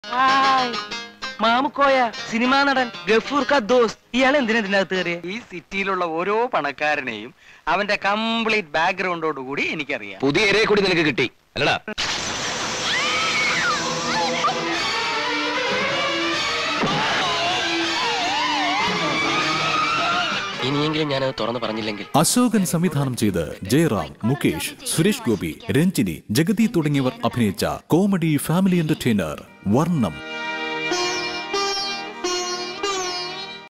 Mamukkoya cinema നടൻ ഗഫൂർ ക ദോസ്ത് ഇയാൾ എന്തിനാ ഇതിനകത്ത് കയറിയ ഈ സിറ്റിയിലുള്ള ഓരോ പണക്കാരനെയും അവന്റെ കംപ്ലീറ്റ് ബാക്ക്ഗ്രൗണ്ടോട് കൂടി എനിക്കറിയാം പുതിയ ഇരയെ കൂടി നിനക്ക് കിട്ടി അല്ലടാ ഇനിയെങ്കിലും ഞാനത് തുറന്നു പറഞ്ഞില്ലെങ്കിൽ അശോകൻ സംവിധാനം ചെയ്ത് ജയറാം മുകേഷ് സുരേഷ് ഗോപി രഞ്ജിനി ജഗതി തുടങ്ങിയവർ അഭിനയിച്ച കോമഡി ഫാമിലി എന്റർടൈനർ വർണ്ണം